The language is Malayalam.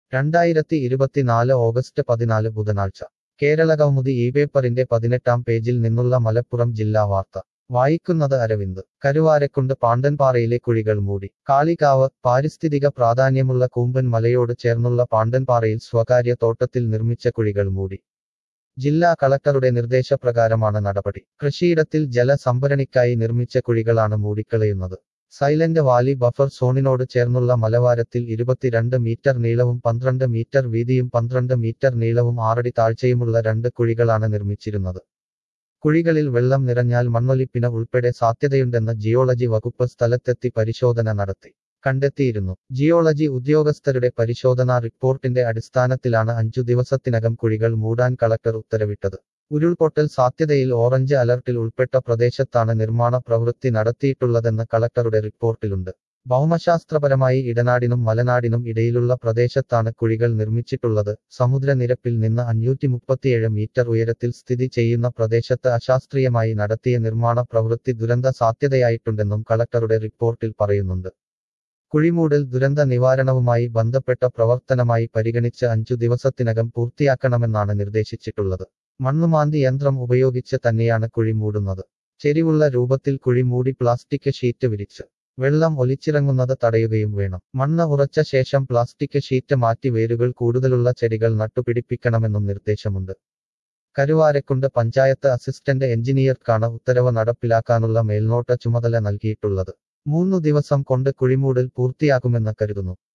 രണ്ടായിരത്തി ഇരുപത്തിനാല് ഓഗസ്റ്റ് പതിനാല് ബുധനാഴ്ച കേരളകൗമുദി ഈ പേപ്പറിന്റെ പതിനെട്ടാം പേജിൽ നിന്നുള്ള മലപ്പുറം ജില്ലാ വാർത്ത വായിക്കുന്നത് അരവിന്ദ് കരുവാരക്കുണ്ട് പാണ്ടൻപാറയിലെ കുഴികൾ മൂടി കാളികാവ് പാരിസ്ഥിതിക പ്രാധാന്യമുള്ള കൂമ്പൻ മലയോട് ചേർന്നുള്ള പാണ്ടൻപാറയിൽ സ്വകാര്യ തോട്ടത്തിൽ നിർമ്മിച്ച കുഴികൾ മൂടി ജില്ലാ കളക്ടറുടെ നിർദ്ദേശപ്രകാരമാണ് നടപടി കൃഷിയിടത്തിൽ ജലസംഭരണിക്കായി നിർമ്മിച്ച കുഴികളാണ് മൂടിക്കളയുന്നത് സൈലന്റ് വാലി ബഫർ സോണിനോട് ചേർന്നുള്ള മലവാരത്തിൽ ഇരുപത്തിരണ്ട് മീറ്റർ നീളവും പന്ത്രണ്ട് മീറ്റർ വീതിയും പന്ത്രണ്ട് മീറ്റർ നീളവും ആറടി താഴ്ചയുമുള്ള രണ്ട് കുഴികളാണ് നിർമ്മിച്ചിരുന്നത് കുഴികളിൽ വെള്ളം നിറഞ്ഞാൽ മണ്ണൊലിപ്പിന് ഉൾപ്പെടെ സാധ്യതയുണ്ടെന്ന് ജിയോളജി വകുപ്പ് സ്ഥലത്തെത്തി പരിശോധന നടത്തി കണ്ടെത്തിയിരുന്നു ജിയോളജി ഉദ്യോഗസ്ഥരുടെ പരിശോധനാ റിപ്പോർട്ടിന്റെ അടിസ്ഥാനത്തിലാണ് അഞ്ചു ദിവസത്തിനകം കുഴികൾ മൂടാൻ കളക്ടർ ഉത്തരവിട്ടത് ഉരുൾപൊട്ടൽ സാധ്യതയിൽ ഓറഞ്ച് അലർട്ടിൽ ഉൾപ്പെട്ട പ്രദേശത്താണ് നിർമ്മാണ പ്രവൃത്തി നടത്തിയിട്ടുള്ളതെന്ന് കളക്ടറുടെ റിപ്പോർട്ടിലുണ്ട് ഭൗമശാസ്ത്രപരമായി ഇടനാടിനും മലനാടിനും ഇടയിലുള്ള പ്രദേശത്താണ് കുഴികൾ നിർമ്മിച്ചിട്ടുള്ളത് സമുദ്രനിരപ്പിൽ നിന്ന് അഞ്ഞൂറ്റി മുപ്പത്തിയേഴ് മീറ്റർ ഉയരത്തിൽ സ്ഥിതി ചെയ്യുന്ന പ്രദേശത്ത് അശാസ്ത്രീയമായി നടത്തിയ നിർമ്മാണ പ്രവൃത്തി ദുരന്ത സാധ്യതയായിട്ടുണ്ടെന്നും കളക്ടറുടെ റിപ്പോർട്ടിൽ പറയുന്നുണ്ട് കുഴിമൂടൽ ദുരന്ത നിവാരണവുമായി ബന്ധപ്പെട്ട പ്രവർത്തനമായി പരിഗണിച്ച് അഞ്ചു ദിവസത്തിനകം പൂർത്തിയാക്കണമെന്നാണ് നിർദ്ദേശിച്ചിട്ടുള്ളത് മണ്ണുമാന്തി യന്ത്രം ഉപയോഗിച്ച് തന്നെയാണ് കുഴി മൂടുന്നത് ചെരിവുള്ള രൂപത്തിൽ കുഴി മൂടി പ്ലാസ്റ്റിക് ഷീറ്റ് വിരിച്ച് വെള്ളം ഒലിച്ചിറങ്ങുന്നത് തടയുകയും വേണം മണ്ണ് ഉറച്ച ശേഷം പ്ലാസ്റ്റിക് ഷീറ്റ് മാറ്റി വേരുകൾ കൂടുതലുള്ള ചെടികൾ നട്ടുപിടിപ്പിക്കണമെന്നും നിർദ്ദേശമുണ്ട് കരുവാരക്കുണ്ട് പഞ്ചായത്ത് അസിസ്റ്റന്റ് എഞ്ചിനീയർക്കാണ് ഉത്തരവ് നടപ്പിലാക്കാനുള്ള മേൽനോട്ട ചുമതല നൽകിയിട്ടുള്ളത് മൂന്നു ദിവസം കൊണ്ട് കുഴിമൂടൽ പൂർത്തിയാക്കുമെന്ന് കരുതുന്നു